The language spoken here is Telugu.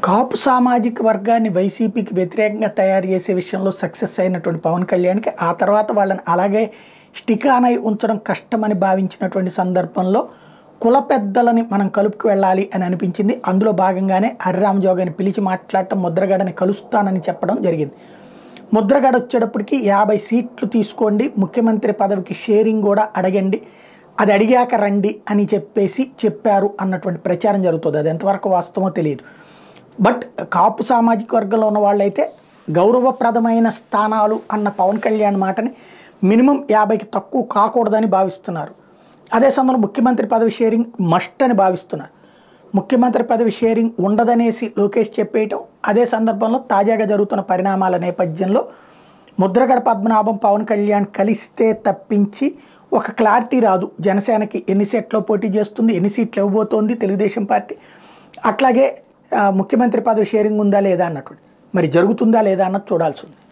కాపు సామాజిక వర్గాన్ని వైసీపీకి వ్యతిరేకంగా తయారు చేసే విషయంలో సక్సెస్ అయినటువంటి పవన్ కళ్యాణ్కి ఆ తర్వాత వాళ్ళని అలాగే స్టికానై ఉంచడం కష్టమని భావించినటువంటి సందర్భంలో కుల పెద్దలని మనం కలుపుకు వెళ్ళాలి అని అనిపించింది అందులో భాగంగానే హరిరామ్ జోగని పిలిచి మాట్లాడటం ముద్రగడని కలుస్తానని చెప్పడం జరిగింది ముద్రగడ వచ్చేటప్పటికి యాభై సీట్లు తీసుకోండి ముఖ్యమంత్రి పదవికి షేరింగ్ కూడా అడగండి అది అడిగాక రండి అని చెప్పేసి చెప్పారు అన్నటువంటి ప్రచారం జరుగుతుంది అది ఎంతవరకు వాస్తవమో తెలియదు బట్ కాపు సామాజిక వర్గంలో ఉన్న వాళ్ళైతే గౌరవప్రదమైన స్థానాలు అన్న పవన్ కళ్యాణ్ మాటని మినిమం యాభైకి తక్కువ కాకూడదని భావిస్తున్నారు అదే సమయంలో ముఖ్యమంత్రి పదవి షేరింగ్ మస్ట్ అని భావిస్తున్నారు ముఖ్యమంత్రి పదవి షేరింగ్ ఉండదనేసి లోకేష్ చెప్పేయటం అదే సందర్భంలో తాజాగా జరుగుతున్న పరిణామాల నేపథ్యంలో ముద్రగడ పద్మనాభం పవన్ కళ్యాణ్ కలిస్తే తప్పించి ఒక క్లారిటీ రాదు జనసేనకి ఎన్ని సీట్లో పోటీ చేస్తుంది ఎన్ని సీట్లు ఇవ్వబోతోంది తెలుగుదేశం పార్టీ అట్లాగే ఆ, ముఖ్యమంత్రి పదవి షేరింగ్ ఉందా లేదా అన్నటువంటి మరి జరుగుతుందా లేదా అన్నది చూడాల్సి ఉంది